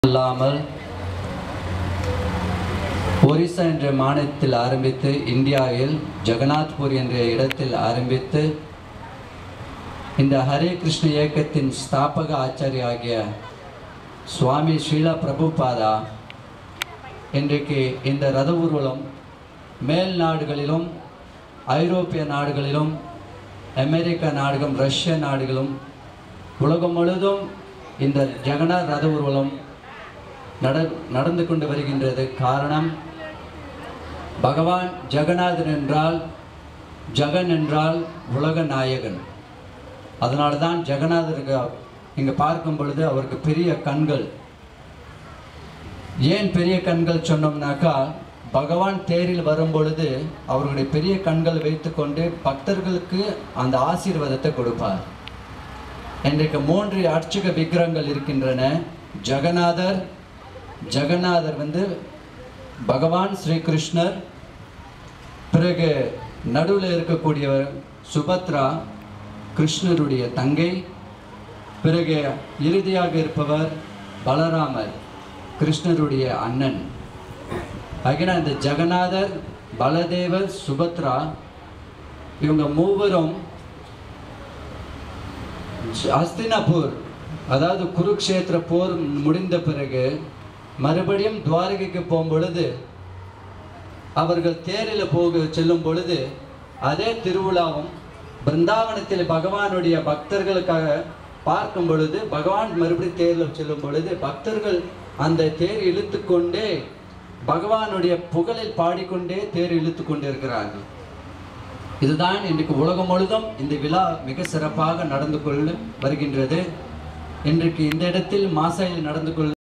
இல்லாமல் ஒரிசா என்ற மாநிலத்தில் ஆரம்பித்து இந்தியாவில் ஜெகநாத்பூர் என்ற இடத்தில் ஆரம்பித்து இந்த ஹரே கிருஷ்ண இயக்கத்தின் ஸ்தாபக ஆச்சாரிய ஆகிய சுவாமி ஸ்ரீலா பிரபுபாதா இன்றைக்கு இந்த ரத ஊர்வலம் மேல் நாடுகளிலும் ஐரோப்பிய நாடுகளிலும் அமெரிக்க நாடுகளும் ரஷ்ய நாடுகளும் உலகம் முழுதும் இந்த ஜெகநாத் ரத ஊர்வலம் நட நடந்து கொண்டு வருகின்றது காரணம் பகவான் ஜெகநாதன் என்றால் ஜெகன் என்றால் உலக நாயகன் அதனால தான் ஜெகநாதருக்கு இங்கே பார்க்கும் பொழுது அவருக்கு பெரிய கண்கள் ஏன் பெரிய கண்கள் சொன்னோம்னாக்கா பகவான் தேரில் வரும் பொழுது அவருடைய பெரிய கண்கள் வைத்துக்கொண்டு பக்தர்களுக்கு அந்த ஆசீர்வாதத்தை கொடுப்பார் இன்றைக்கு மூன்று அர்ச்சக விக்கிரகங்கள் இருக்கின்றன ஜெகநாதர் ஜெகநாதர் வந்து பகவான் ஸ்ரீகிருஷ்ணர் பிறகு நடுவில் இருக்கக்கூடியவர் சுபத்ரா கிருஷ்ணருடைய தங்கை பிறகு இறுதியாக இருப்பவர் பலராமர் கிருஷ்ணருடைய அண்ணன் ஆகினா இந்த ஜெகநாதர் பலதேவர் சுபத்ரா இவங்க மூவரும் அஸ்தினாபூர் அதாவது குருக்ஷேத்திர போர் முடிந்த பிறகு மறுபடியும் துவாரகைக்கு போகும் பொழுது அவர்கள் தேரில் போக செல்லும் பொழுது அதே திருவிழாவும் பிருந்தாவனத்தில் பகவானுடைய பக்தர்களுக்காக பார்க்கும் பொழுது பகவான் மறுபடியும் தேரில் செல்லும் பொழுது பக்தர்கள் அந்த தேர் இழுத்து கொண்டே பகவானுடைய புகழில் பாடிக்கொண்டே தேர் இழுத்து கொண்டிருக்கிறார்கள் இதுதான் இன்றைக்கு உலகம் முழுதும் இந்த விழா மிக சிறப்பாக நடந்து கொள்ள வருகின்றது இன்றைக்கு இந்த இடத்தில் மாசாயில் நடந்து கொள்